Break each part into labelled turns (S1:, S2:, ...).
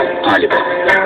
S1: ആലിബ്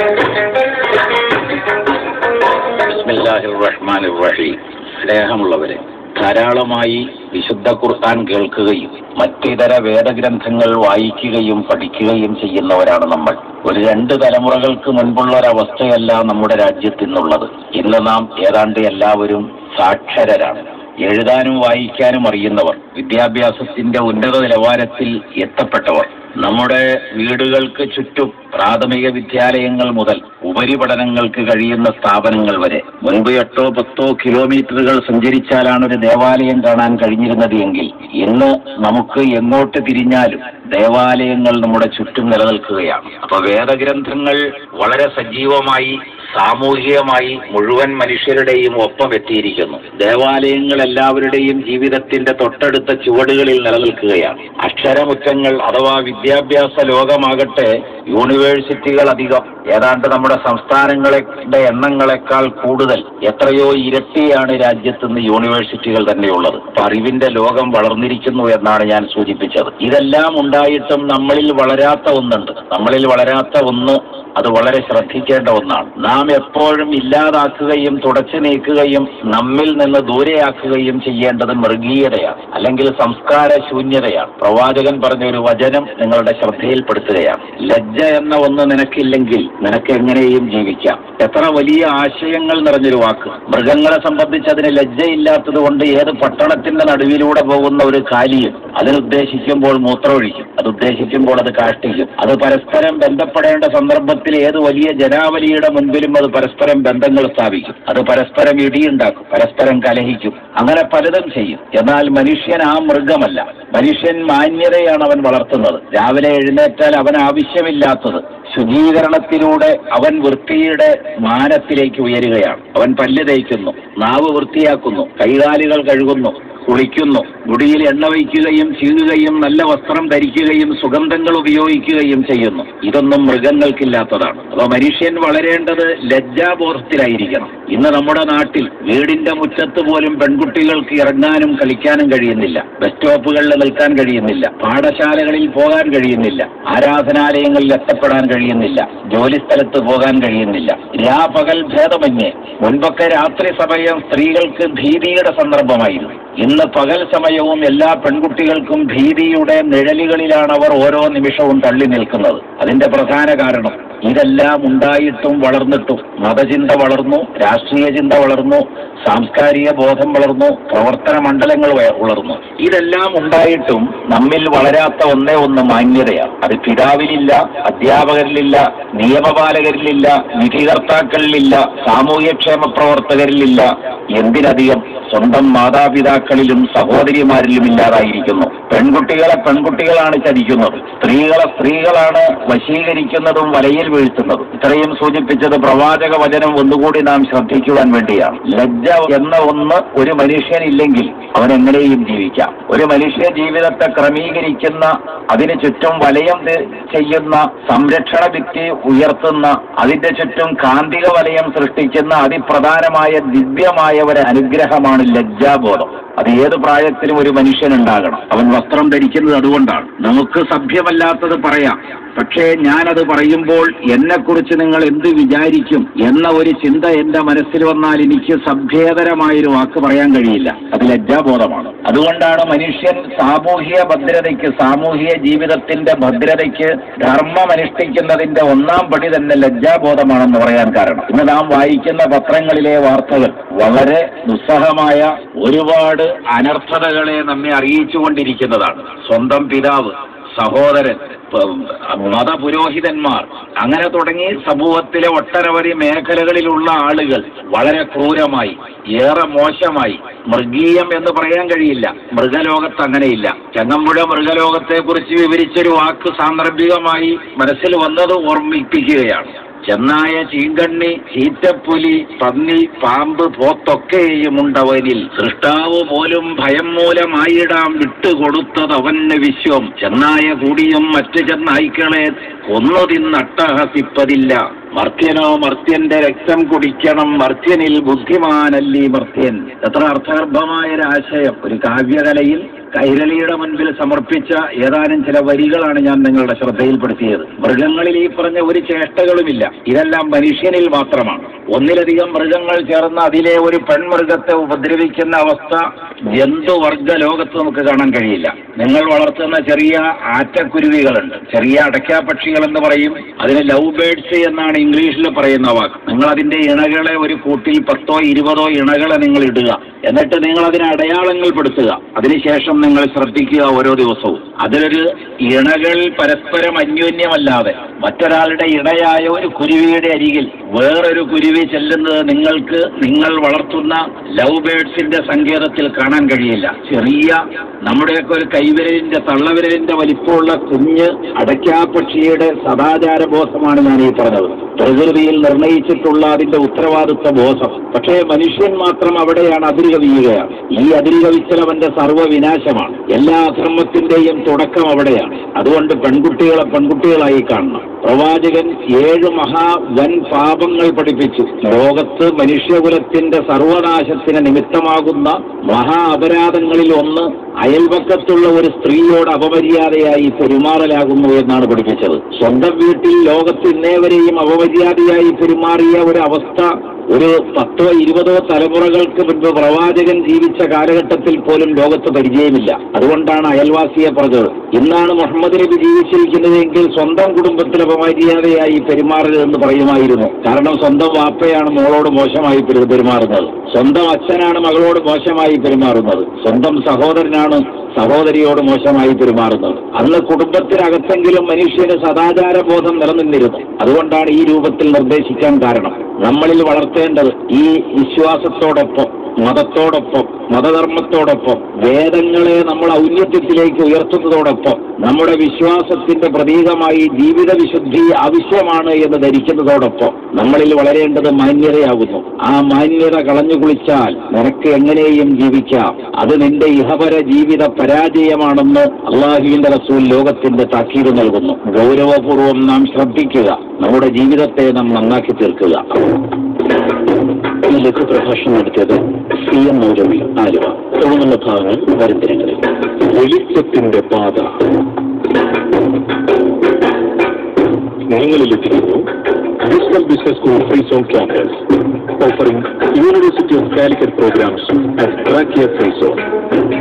S1: ബിസ്മില്ലാഹിർ റഹ്മാനിർ റഹീം സ്നേഹമുള്ളവരെ ധാരാളമായി വിശുദ്ധ ഖുർആൻ കേൾക്കുകയും മറ്റിതര വേദഗ്രന്ഥങ്ങൾ വായിക്കുകയും പഠിക്കുകയും ചെയ്യുന്നവരാണ് നമ്മൾ ഒരു രണ്ട് തലമുറകൾക്ക് മുൻപുള്ള ഒരവസ്ഥയല്ല നമ്മുടെ രാജ്യത്തിന്നുള്ളത് ഇന്ന് നാം ഏതാണ്ട് എല്ലാവരും സാക്ഷരരാണ് എഴുതാനും വായിക്കാനും അറിയുന്നവർ വിദ്യാഭ്യാസത്തിന്റെ ഉന്നത നിലവാരത്തിൽ എത്തപ്പെട്ടവർ നമ്മുടെ വീടുകൾക്ക് ചുറ്റും പ്രാഥമിക വിദ്യാലയങ്ങൾ മുതൽ ഉപരിപഠനങ്ങൾക്ക് കഴിയുന്ന സ്ഥാപനങ്ങൾ വരെ മുൻപ് എട്ടോ പത്തോ കിലോമീറ്ററുകൾ സഞ്ചരിച്ചാലാണ് ഒരു ദേവാലയം കാണാൻ കഴിഞ്ഞിരുന്നത് എങ്കിൽ ഇന്ന് നമുക്ക് എങ്ങോട്ട് തിരിഞ്ഞാലും ദേവാലയങ്ങൾ നമ്മുടെ ചുറ്റും നിലനിൽക്കുകയാണ് അപ്പൊ വേദഗ്രന്ഥങ്ങൾ വളരെ സജീവമായി സാമൂഹികമായി മുഴുവൻ മനുഷ്യരുടെയും ഒപ്പം എത്തിയിരിക്കുന്നു ദേവാലയങ്ങൾ എല്ലാവരുടെയും ജീവിതത്തിന്റെ തൊട്ടടുത്ത ചുവടുകളിൽ നിലനിൽക്കുകയാണ് അക്ഷരമുറ്റങ്ങൾ അഥവാ വിദ്യാഭ്യാസ ലോകമാകട്ടെ യൂണിവേഴ്സിറ്റികൾ അധികം ഏതാണ്ട് നമ്മുടെ സംസ്ഥാനങ്ങളുടെ എണ്ണങ്ങളെക്കാൾ കൂടുതൽ എത്രയോ ഇരട്ടിയാണ് രാജ്യത്തുനിന്ന് യൂണിവേഴ്സിറ്റികൾ തന്നെയുള്ളത് അപ്പൊ അറിവിന്റെ ലോകം വളർന്നിരിക്കുന്നു എന്നാണ് ഞാൻ സൂചിപ്പിച്ചത് ഇതെല്ലാം ഉണ്ടായിട്ടും നമ്മളിൽ വളരാത്ത ഒന്നുണ്ട് നമ്മളിൽ വളരാത്ത ഒന്ന് അത് വളരെ ശ്രദ്ധിക്കേണ്ട ഒന്നാണ് നാം എപ്പോഴും ഇല്ലാതാക്കുകയും തുടച്ചു നീക്കുകയും നമ്മിൽ നിന്ന് ദൂരെയാക്കുകയും ചെയ്യേണ്ടത് മൃഗീയതയാണ് അല്ലെങ്കിൽ സംസ്കാര ശൂന്യതയാണ് പ്രവാചകൻ പറഞ്ഞ ഒരു വചനം നിങ്ങളുടെ ശ്രദ്ധയിൽപ്പെടുത്തുകയാണ് ലജ്ജ എന്ന ഒന്ന് നിനക്കില്ലെങ്കിൽ നിനക്ക് എങ്ങനെയും ജീവിക്കാം എത്ര വലിയ ആശയങ്ങൾ നിറഞ്ഞൊരു വാക്ക് മൃഗങ്ങളെ സംബന്ധിച്ച് അതിന് ലജ്ജയില്ലാത്തത് കൊണ്ട് ഏത് പട്ടണത്തിന്റെ നടുവിലൂടെ പോകുന്ന ഒരു കാലിയും അതിനുദ്ദേശിക്കുമ്പോൾ മൂത്രമൊഴിക്കും അത് ഉദ്ദേശിക്കുമ്പോൾ അത് കാഷ്ടിക്കും അത് പരസ്പരം ബന്ധപ്പെടേണ്ട സന്ദർഭത്തിൽ ഏത് വലിയ ജനാവലിയുടെ മുൻപിലും അത് പരസ്പരം ബന്ധങ്ങൾ സ്ഥാപിക്കും അത് പരസ്പരം ഇടിയുണ്ടാക്കും പരസ്പരം കലഹിക്കും അങ്ങനെ പലതും ചെയ്യും എന്നാൽ മനുഷ്യൻ ആ മൃഗമല്ല മനുഷ്യൻ മാന്യതയാണ് അവൻ വളർത്തുന്നത് രാവിലെ എഴുന്നേറ്റാൽ അവൻ ആവശ്യമില്ലാത്തത് ശുചീകരണത്തിലൂടെ അവൻ വൃത്തിയുടെ മാനത്തിലേക്ക് ഉയരുകയാണ് അവൻ പല്ല് തേക്കുന്നു നാവ് വൃത്തിയാക്കുന്നു കൈകാലുകൾ കഴുകുന്നു കുളിക്കുന്നു മുടിയിൽ എണ്ണ വയ്ക്കുകയും ചീകുകയും നല്ല വസ്ത്രം ധരിക്കുകയും സുഗന്ധങ്ങൾ ഉപയോഗിക്കുകയും ചെയ്യുന്നു ഇതൊന്നും മൃഗങ്ങൾക്കില്ലാത്തതാണ് അപ്പൊ മനുഷ്യൻ വളരേണ്ടത് ലജ്ജാബോധത്തിലായിരിക്കണം ഇന്ന് നമ്മുടെ നാട്ടിൽ വീടിന്റെ മുറ്റത്ത് പോലും പെൺകുട്ടികൾക്ക് ഇറങ്ങാനും കളിക്കാനും കഴിയുന്നില്ല ബസ് സ്റ്റോപ്പുകളിൽ നിൽക്കാൻ കഴിയുന്നില്ല പാഠശാലകളിൽ പോകാൻ കഴിയുന്നില്ല ആരാധനാലയങ്ങളിൽ എത്തപ്പെടാൻ കഴിയുന്നില്ല ജോലി സ്ഥലത്ത് പോകാൻ കഴിയുന്നില്ല രാപകൽ ഭേദമന്യേ മുൻപൊക്കെ രാത്രി സമയം സ്ത്രീകൾക്ക് ഭീതിയുടെ സന്ദർഭമായിരുന്നു ഇന്ന് പകൽ സമയവും എല്ലാ പെൺകുട്ടികൾക്കും ഭീതിയുടെ നിഴലുകളിലാണ് അവർ ഓരോ നിമിഷവും തള്ളി നിൽക്കുന്നത് അതിന്റെ പ്രധാന കാരണം ഇതെല്ലാം ഉണ്ടായിട്ടും വളർന്നിട്ടും മതചിന്ത വളർന്നു രാഷ്ട്രീയ ചിന്ത വളർന്നു സാംസ്കാരിക ബോധം വളർന്നു പ്രവർത്തന മണ്ഡലങ്ങൾ വ- വളർന്നു ഇതെല്ലാം ഉണ്ടായിട്ടും നമ്മിൽ വളരാത്ത ഒന്നേ ഒന്ന് മാന്യതയാണ് അത് പിതാവിലില്ല അധ്യാപകരിലില്ല നിയമപാലകരിലില്ല വിധികർത്താക്കളിലില്ല സാമൂഹ്യക്ഷേമ പ്രവർത്തകരിലില്ല എന്തിനധികം സ്വന്തം മാതാപിതാക്കളിലും സഹോദരിമാരിലും ഇല്ലാതായിരിക്കുന്നു പെൺകുട്ടികളെ പെൺകുട്ടികളാണ് ചതിക്കുന്നത് സ്ത്രീകളെ സ്ത്രീകളാണ് വശീകരിക്കുന്നതും വലയിൽ വീഴ്ത്തുന്നതും ഇത്രയും സൂചിപ്പിച്ചത് പ്രവാചക വചനം ഒന്നുകൂടി നാം ശ്രദ്ധിക്കുവാൻ വേണ്ടിയാണ് ലജ്ജ എന്ന ഒന്ന് ഒരു മനുഷ്യനില്ലെങ്കിൽ അവൻ എങ്ങനെയും ജീവിക്കാം ഒരു മനുഷ്യ ജീവിതത്തെ ക്രമീകരിക്കുന്ന അതിന് ചുറ്റും വലയം തി- ചെയ്യുന്ന സംരക്ഷണ ഭിത്തി ഉയർത്തുന്ന അതിന്റെ ചുറ്റും കാന്തിക വലയം സൃഷ്ടിക്കുന്ന അതിപ്രധാനമായ ദിവ്യമായ ഒരു അനുഗ്രഹമാണ് ലജ്ജാബോധം അത് ഏത് പ്രായത്തിലും ഒരു മനുഷ്യനുണ്ടാകണം അവൻ വസ്ത്രം ധരിക്കുന്നത് അതുകൊണ്ടാണ് നമുക്ക് സഭ്യമല്ലാത്തത് പറയാം പക്ഷേ ഞാനത് പറയുമ്പോൾ എന്നെക്കുറിച്ച് നിങ്ങൾ എന്ത് വിചാരിക്കും എന്ന ഒരു ചിന്ത എന്റെ മനസ്സിൽ വന്നാൽ എനിക്ക് സഭ്യേതരമായൊരു വാക്ക് പറയാൻ കഴിയില്ല അത് ലജ്ജാബോധമാണ് അതുകൊണ്ടാണ് മനുഷ്യൻ സാമൂഹിക ഭദ്രതയ്ക്ക് സാമൂഹിക ജീവിതത്തിന്റെ ഭദ്രതയ്ക്ക് ധർമ്മം അനുഷ്ഠിക്കുന്നതിന്റെ ഒന്നാം പടി തന്നെ ലജ്ജാബോധമാണെന്ന് പറയാൻ കാരണം ഇന്ന് നാം വായിക്കുന്ന പത്രങ്ങളിലെ വാർത്തകൾ വളരെ ദുസ്സഹമായ ഒരുപാട് അനർത്ഥതകളെ നമ്മെ അറിയിച്ചുകൊണ്ടിരിക്കുന്നതാണ് സ്വന്തം പിതാവ് സഹോദരൻ പ- മതപുരോഹിതന്മാർ അങ്ങനെ തുടങ്ങി സമൂഹത്തിലെ ഒട്ടനവധി മേഖലകളിലുള്ള ആളുകൾ വളരെ ക്രൂരമായി ഏറെ മോശമായി മൃഗീയം എന്ന് പറയാൻ കഴിയില്ല മൃഗലോകത്ത് അങ്ങനെയില്ല ചങ്ങമ്പുഴ മൃഗലോകത്തെ കുറിച്ച് വിവരിച്ചൊരു വാക്ക് സാന്ദർഭികമായി മനസ്സിൽ വന്നത് ഓർമ്മിപ്പിക്കുകയാണ് ചെന്നായ ചീങ്കണ്ണി ചീറ്റപ്പുലി പന്നി പാമ്പ് പോത്തൊക്കെയുമുണ്ടവനിൽ സൃഷ്ടാവ് പോലും ഭയം മൂലമായിടാം വിട്ടുകൊടുത്തത് അവന് വിശ്വം ചെന്നായ കൂടിയും മറ്റു ചെന്നായ്ക്കളെ കൊന്നു തിന്നട്ടഹസിപ്പതില്ല മർത്യനോ മർത്യന്റെ രക്തം കുടിക്കണം മർത്യനിൽ ബുദ്ധിമാനല്ലി മർത്യൻ എത്ര അർത്ഥഗർഭമായ ഒരു ആശയം ഒരു കാവ്യകലയിൽ കൈരളിയുടെ മുൻപിൽ സമർപ്പിച്ച ഏതാനും ചില വരികളാണ് ഞാൻ നിങ്ങളുടെ ശ്രദ്ധയിൽപ്പെടുത്തിയത് മൃഗങ്ങളിൽ ഈ പറഞ്ഞ ഒരു ചേഷ്ടകളുമില്ല ഇതെല്ലാം മനുഷ്യനിൽ മാത്രമാണ് ഒന്നിലധികം മൃഗങ്ങൾ ചേർന്ന് അതിലെ ഒരു പെൺമൃഗത്തെ ഉപദ്രവിക്കുന്ന അവസ്ഥ ജന്തുവർഗ ലോകത്ത് നമുക്ക് കാണാൻ കഴിയില്ല നിങ്ങൾ വളർത്തുന്ന ചെറിയ ആറ്റക്കുരുവികളുണ്ട് ചെറിയ അടയ്ക്കാപക്ഷികൾ എന്ന് പറയും അതിന് ലവ് ബേഡ്സ് എന്നാണ് ഇംഗ്ലീഷിൽ പറയുന്ന വാക്ക് നിങ്ങൾ അതിന്റെ ഇണകളെ ഒരു കൂട്ടിൽ പത്തോ ഇരുപതോ ഇണകളെ നിങ്ങൾ ഇടുക എന്നിട്ട് നിങ്ങൾ അതിന് അടയാളങ്ങൾ പെടുത്തുക അതിനുശേഷം നിങ്ങൾ ശ്രദ്ധിക്കുക ഓരോ ദിവസവും അതിലൊരു ഇണകൾ പരസ്പരം അന്യോന്യമല്ലാതെ മറ്റൊരാളുടെ ഇണയായ ഒരു കുരുവിയുടെ അരികിൽ വേറൊരു കുരുവി ചെല്ലുന്നത് നിങ്ങൾക്ക് നിങ്ങൾ വളർത്തുന്ന ലവ് ബേഡ്സിന്റെ സങ്കേതത്തിൽ കാണാൻ കഴിയില്ല ചെറിയ നമ്മുടെയൊക്കെ ഒരു കൈവിരലിന്റെ തള്ളവിരലിന്റെ വലിപ്പമുള്ള കുഞ്ഞ് അടയ്ക്കാപക്ഷിയുടെ സദാചാര ബോധമാണ് ഞാൻ ഈ പറഞ്ഞത് പ്രകൃതിയിൽ നിർണയിച്ചിട്ടുള്ള അതിന്റെ ഉത്തരവാദിത്വ ബോധം പക്ഷേ മനുഷ്യൻ മാത്രം അവിടെയാണ് അതിരുകവിയുകയാണ് ഈ അതിരുകവിച്ചൽ അവന്റെ സർവ്വവിനാശമാണ് എല്ലാ അധർമ്മത്തിന്റെയും തുടക്കം അവിടെയാണ് അതുകൊണ്ട് പെൺകുട്ടികളെ പെൺകുട്ടികളായി കാണണം പ്രവാചകൻ ഏഴ് മഹാ വൻ പാപങ്ങൾ പഠിപ്പിച്ചു ലോകത്ത് മനുഷ്യകുലത്തിന്റെ സർവനാശത്തിന് നിമിത്തമാകുന്ന മഹാ അപരാധങ്ങളിൽ ഒന്ന് അയൽപക്കത്തുള്ള ഒരു സ്ത്രീയോട് അപമര്യാദയായി പെരുമാറലാകുന്നു എന്നാണ് പഠിപ്പിച്ചത് സ്വന്തം വീട്ടിൽ ലോകത്ത് ഇന്നേവരെയും അപമര്യാദയായി പെരുമാറിയ ഒരു അവസ്ഥ ഒരു പത്തോ ഇരുപതോ തലമുറകൾക്ക് മുൻപ് പ്രവാചകൻ ജീവിച്ച കാലഘട്ടത്തിൽ പോലും ലോകത്ത് പരിചയമില്ല അതുകൊണ്ടാണ് അയൽവാസിയെ പറഞ്ഞത് ഇന്നാണ് മുഹമ്മദ് നബി ജീവിച്ചിരിക്കുന്നതെങ്കിൽ സ്വന്തം കുടുംബത്തിൽ അപമര്യാദയായി പെരുമാറരുതെന്ന് പറയുമായിരുന്നു കാരണം സ്വന്തം വാപ്പയാണ് മോളോട് മോശമായി പെരു- പെരുമാറുന്നത് സ്വന്തം അച്ഛനാണ് മകളോട് മോശമായി പെരുമാറുന്നത് സ്വന്തം സഹോദരനാണ് സഹോദരിയോട് മോശമായി പെരുമാറുന്നത് അന്ന് കുടുംബത്തിനകത്തെങ്കിലും മനുഷ്യന് സദാചാര ബോധം നിലനിന്നിരുന്നു അതുകൊണ്ടാണ് ഈ രൂപത്തിൽ നിർദ്ദേശിക്കാൻ കാരണം നമ്മളിൽ വളർത്തേണ്ടത് ഈ വിശ്വാസത്തോടൊപ്പം മതത്തോടൊപ്പം മതധർമ്മത്തോടൊപ്പം വേദങ്ങളെ നമ്മൾ ഔന്നത്യത്തിലേക്ക് ഉയർത്തുന്നതോടൊപ്പം നമ്മുടെ വിശ്വാസത്തിന്റെ പ്രതീകമായി ജീവിത വിശുദ്ധി ആവശ്യമാണ് എന്ന് ധരിക്കുന്നതോടൊപ്പം നമ്മളിൽ വളരേണ്ടത് മാന്യതയാകുന്നു ആ മാന്യത കളഞ്ഞു കുളിച്ചാൽ നിനക്ക് എങ്ങനെയും ജീവിക്കാം അത് നിന്റെ ഇഹപര ജീവിത പരാജയമാണെന്ന് അള്ളാഹുവിന്റെ റസൂൽ ലോകത്തിന്റെ താക്കീത് നൽകുന്നു ഗൗരവപൂർവ്വം നാം ശ്രദ്ധിക്കുക നമ്മുടെ ജീവിതത്തെ നാം നന്നാക്കി തീർക്കുക ഈ ലഘു പ്രഭാഷണം നടത്തിയത് സി എം മൗലവി ആലുവ തുടർന്നുള്ള ഭാഗങ്ങൾ വരും ദിനങ്ങളിൽ
S2: വെളിച്ചത്തിന്റെ പാത നിങ്ങളിലെത്തിക്കുന്നു wisdom business school free zone campus offering university of Calicut programs and ട്രാക്കിയ ഫ്രീ സോൺ